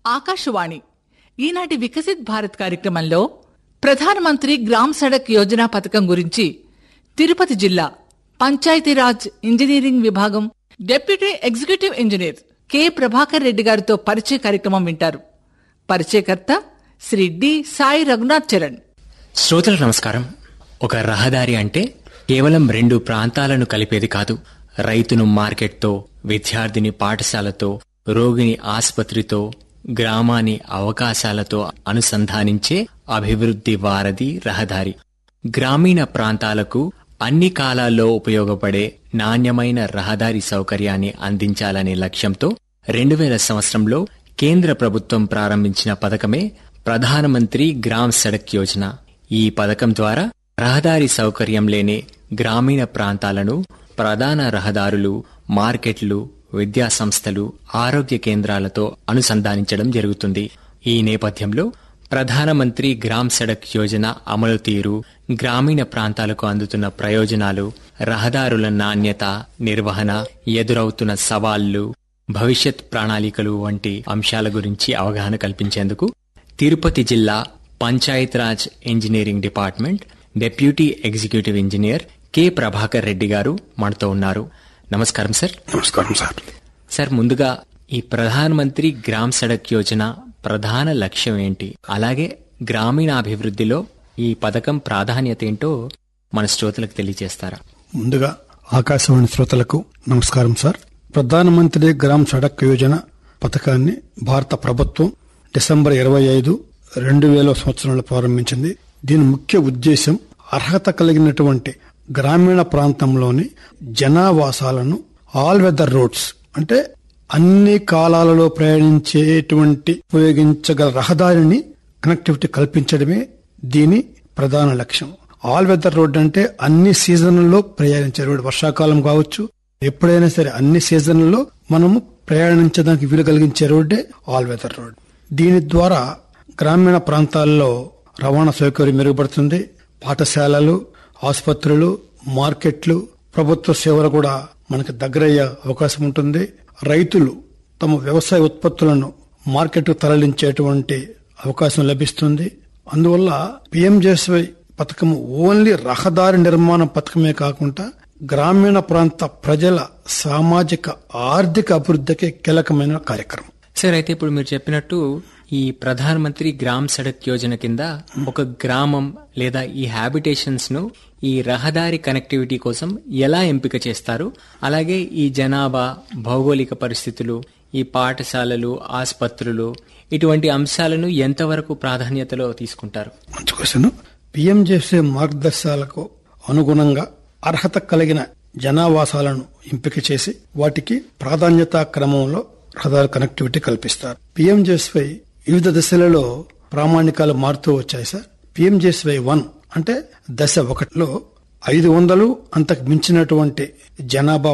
ఆకాశవాణి ఈనాటి వికసిత్ భారత్ కార్యక్రమంలో ప్రధానమంత్రి గ్రామ్ సడక్ యోజన పథకం గురించి తిరుపతి జిల్లా పంచాయతీరాజ్ ఇంజనీరింగ్ విభాగం deputy executive engineer K Prabhakar Reddy గారితో పరిచయ కార్యక్రమం వింటారు పరిచయకర్త శ్రీ డి సాయి రఘునాథ్ చరణ్ శ్రోతలకు నమస్కారం ఒక రహదారి అంటే కేవలం రెండు ప్రాంతాలను కలిపేది కాదు రైతును మార్కెట్తో విద్యార్థిని పాఠశాలతో రోగిని ఆసుపత్రితో గ్రామాన్ని అవకాశాలతో అనుసంధానించే అభివృద్ధి వారధి రహదారి గ్రామీణ ప్రాంతాలకు అన్ని కాలాల్లో ఉపయోగపడే నాణ్యమైన రహదారి సౌకర్యాన్ని అందించాలనే లక్ష్యంతో రెండు వేల సంవత్సరంలో కేంద్ర ప్రభుత్వం ప్రారంభించిన పథకమే ప్రధానమంత్రి గ్రామ్ సడక్ యోజన ఈ పథకం ద్వారా రహదారి సౌకర్యం లేని గ్రామీణ ప్రాంతాలను ప్రధాన రహదారులు మార్కెట్లు విద్యా సంస్థలు ఆరోగ్య కేంద్రాలతో అనుసంధానించడం జరుగుతుంది ఈ నేపథ్యంలో ప్రధానమంత్రి గ్రామ్ సడక్ యోజన అమలు తీరు గ్రామీణ ప్రాంతాలకు అందుతున్న ప్రయోజనాలు రహదారుల నాణ్యత నిర్వహణ ఎదురవుతున్న సవాళ్లు భవిష్యత్ ప్రణాళికలు వంటి అంశాల గురించి అవగాహన కల్పించేందుకు తిరుపతి జిల్లా panchayat engineering department deputy executive engineer K Prabhakar Reddy garu మనతో ఉన్నారు నమస్కారం సార్ నమస్కారం సార్ సార్ ముందుగా ఈ ప్రధానమంత్రి గ్రామ్ సడక్ యోజన ప్రధాన లక్ష్యం ఏంటి అలాగే గ్రామీణాభివృద్ధిలో ఈ పథకం ప్రాధాన్యత ఏంటో మన శ్రోతలకు తెలియజేస్తారా ముందుగా ఆకాశవాణి శ్రోతలకు నమస్కారం సార్ ప్రధానమంత్రి గ్రామ్ సడక్ యోజన పథకాన్ని భారత ప్రభుత్వం డిసెంబర్ ఇరవై ఐదు రెండు వేల సంవత్సరంలో ప్రారంభించింది దీని ముఖ్య ఉద్దేశం అర్హత కలిగినటువంటి గ్రామీణ ప్రాంతంలోని జనావాసాలను ఆల్ వెదర్ రోడ్స్ అంటే అన్ని కాలాలలో ప్రయాణించేటువంటి ఉపయోగించగల రహదారిని కనెక్టివిటీ కల్పించడమే దీని ప్రధాన లక్ష్యం ఆల్ వెదర్ రోడ్ అంటే అన్ని సీజన్లలో ప్రయాణించే రోడ్ వర్షాకాలం కావచ్చు ఎప్పుడైనా సరే అన్ని సీజన్లలో మనము ప్రయాణించడానికి వీలు కలిగించే రోడ్డే ఆల్ వెదర్ రోడ్ దీని ద్వారా గ్రామీణ ప్రాంతాల్లో రవాణా సౌకర్యం మెరుగుపడుతుంది పాఠశాలలు ఆసుపత్రులు మార్కెట్లు ప్రభుత్వ సేవలు కూడా మనకు దగ్గరయ్యే అవకాశం ఉంటుంది రైతులు తమ వ్యవసాయ ఉత్పత్తులను మార్కెట్ తరలించేటువంటి అవకాశం లభిస్తుంది అందువల్ల పిఎంజేఎస్వై పథకం ఓన్లీ రహదారి నిర్మాణ పథకమే కాకుండా గ్రామీణ ప్రాంత ప్రజల సామాజిక ఆర్థిక అభివృద్ధికి కీలకమైన కార్యక్రమం సార్ అయితే ఇప్పుడు మీరు చెప్పినట్టు ఈ ప్రధానమంత్రి గ్రామ్ సడక్ యోజన కింద ఒక గ్రామం లేదా ఈ హ్యాబిటేషన్స్ ను ఈ రహదారి కనెక్టివిటీ కోసం ఎలా ఎంపిక చేస్తారు అలాగే ఈ జనాభా భౌగోళిక పరిస్థితులు ఈ పాఠశాలలు ఆసుపత్రులు ఇటువంటి అంశాలను ఎంతవరకు ప్రాధాన్యతలో తీసుకుంటారు మంచి క్వశ్చన్ పిఎంజేసీ మార్గదర్శకాలకు అనుగుణంగా అర్హత కలిగిన జనావాసాలను ఎంపిక చేసి వాటికి ప్రాధాన్యతా క్రమంలో రహదారి కనెక్టివిటీ కల్పిస్తారు పిఎంజేఎస్వై వివిధ దశలలో ప్రామాణికాలు మారుతూ వచ్చాయి సార్ పిఎంజేఎస్వై వన్ అంటే దశ ఒకటిలో ఐదు వందలు అంతకు మించినటువంటి జనాభా